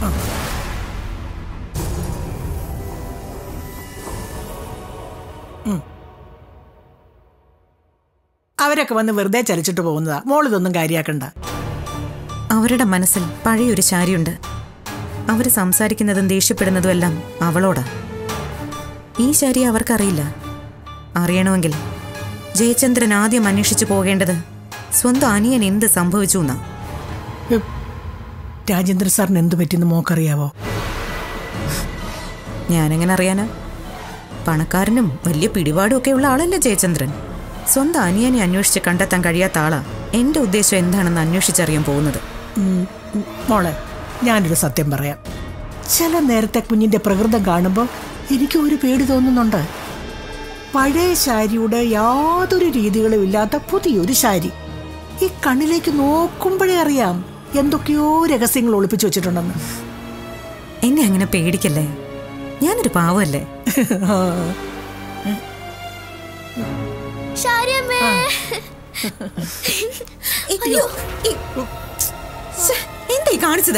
അവരൊക്കെ വന്ന് വെറുതെ ചലിച്ചിട്ട് പോകുന്നതാ മോളിതൊന്നും കാര്യാക്കണ്ട അവരുടെ മനസ്സിൽ പഴയൊരു ശാരിയുണ്ട് അവർ സംസാരിക്കുന്നതും ദേഷ്യപ്പെടുന്നതും എല്ലാം അവളോടാ ഈ ശാരി അവർക്കറിയില്ല അറിയണമെങ്കിൽ ജയചന്ദ്രൻ ആദ്യം അന്വേഷിച്ചു പോകേണ്ടത് സ്വന്തം അനിയൻ എന്ത് സംഭവിച്ചു എന്നാ ഹ്, രാജേന്ദ്ര സാറിന് എന്ത് പറ്റിയെന്ന് മോക്കറിയാവോ ഞാനെങ്ങനെ അറിയാനാ പണക്കാരനും വലിയ പിടിപാടും ഒക്കെ ഉള്ള ആളല്ലേ ജയചന്ദ്രൻ സ്വന്തം അനിയനെ അന്വേഷിച്ച് കണ്ടെത്താൻ കഴിയാത്ത ആളാ എന്റെ ഉദ്ദേശം എന്താണെന്ന് അന്വേഷിച്ചറിയാൻ പോകുന്നത് ഉം, ഉം, മോളെ ഞാനൊരു സത്യം പറയാം ചില നേരത്തെ കുഞ്ഞിന്റെ പ്രകൃതം കാണുമ്പോൾ എനിക്ക് ഒരു പേടി തോന്നുന്നുണ്ട് പഴയ ശാരിയുടെ യാതൊരു രീതികളും ഇല്ലാത്ത പുതിയൊരു ശാരി ഈ കണ്ണിലേക്ക് നോക്കുമ്പോഴേ അറിയാം എന്തൊക്കെയോ രഹസ്യങ്ങൾ ഒളിപ്പിച്ചു വെച്ചിട്ടുണ്ടെന്ന് എന്നെ അങ്ങനെ പേടിക്കല്ലേ ഞാനൊരു പാവമല്ലേ ശാരിയമ്മേ അയ്യോ ഈ- ശ്ശെ, എന്താ ഈ കാണിച്ചത്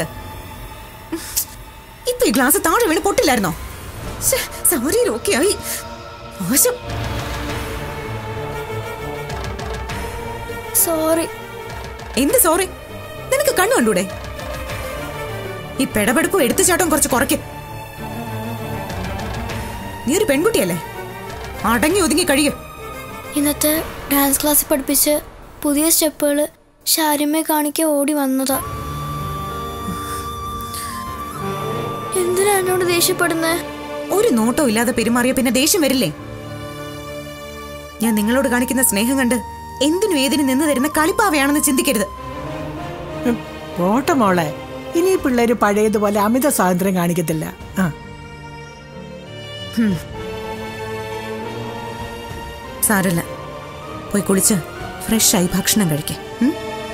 ഇപ്പൊ ഈ ഗ്ലാസ് താഴെ വീണ് പൊട്ടില്ലായിരുന്നോ ശ്ശെ, സൗകര്യം ഒക്കെ ആയി മോശം സോറി എന്ത് സോറി നിനക്ക് കണ്ണു കണ്ടൂടെ ഈ പെടപെടുപ്പും എടുത്തുചാട്ടം കുറച്ച് കുറയ്ക്കും നീ ഒരു പെൺകുട്ടിയല്ലേ അടങ്ങി ഒതുങ്ങി കഴിയും ഇന്നത്തെ ഡാൻസ് ക്ലാസ് പഠിപ്പിച്ച് പുതിയ സ്റ്റെപ്പുകൾ ശാരിയമ്മയെ കാണിക്കാൻ ഓടി വന്നതാ എന്തിനാ എന്നോട് ദേഷ്യപ്പെടുന്നേ ഒരു നോട്ടവും ഇല്ലാതെ പെരുമാറിയ പിന്നെ ദേഷ്യം വരില്ലേ ഞാൻ നിങ്ങളോട് കാണിക്കുന്ന സ്നേഹം കണ്ട് എന്തിനും ഏതിനും നിന്ന് തരുന്ന കളിപ്പാവയാണെന്ന് ചിന്തിക്കരുത് ഉം, പോട്ടെ മോളെ ഇനി ഈ പിള്ളേര് പഴയതുപോലെ അമിത സ്വാതന്ത്ര്യം കാണിക്കത്തില്ല ആ സാരല്ല പോയി കുളിച്ച് ഫ്രഷായി ഭക്ഷണം കഴിക്കാം ഉം?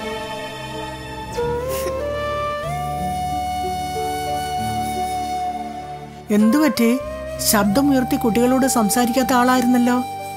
എന്തു പറ്റി ശബ്ദം ഉയർത്തി കുട്ടികളോട് സംസാരിക്കാത്ത ആളായിരുന്നല്ലോ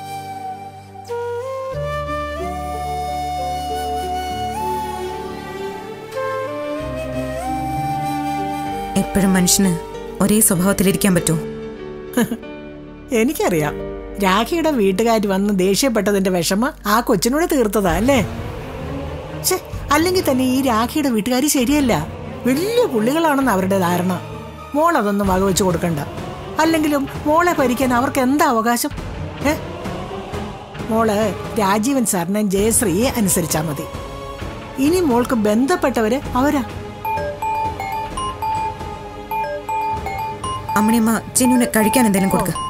എപ്പോഴും മനുഷ്യന് ഒരേ സ്വഭാവത്തിലിരിക്കാൻ പറ്റുമോ എനിക്കറിയാം രാഖിയുടെ വീട്ടുകാർ വന്ന് ദേഷ്യപ്പെട്ടതിന്റെ വിഷമ ആ കൊച്ചിനോട് തീർത്തതാ അല്ലേ ഛെ, അല്ലെങ്കിൽ തന്നെ ഈ രാഖിയുടെ വീട്ടുകാർ ശരിയല്ല വലിയ പുള്ളികളാണെന്ന് അവരുടെ ധാരണ മോൾ അതൊന്നും വകവെച്ച് കൊടുക്കണ്ട അല്ലെങ്കിലും മോളെ ഭരിക്കാൻ അവർക്ക് എന്താ അവകാശം ഏ മോള് രാജീവൻ സാറിനെ ജയശ്രീയെ അനുസരിച്ചാ മതി ഇനി മോൾക്ക് ബന്ധപ്പെട്ടവര് അവരാ അമ്മണിയമ്മ ചിന്നുന് കഴിക്കാൻ എന്തെങ്കിലും കൊടുക്ക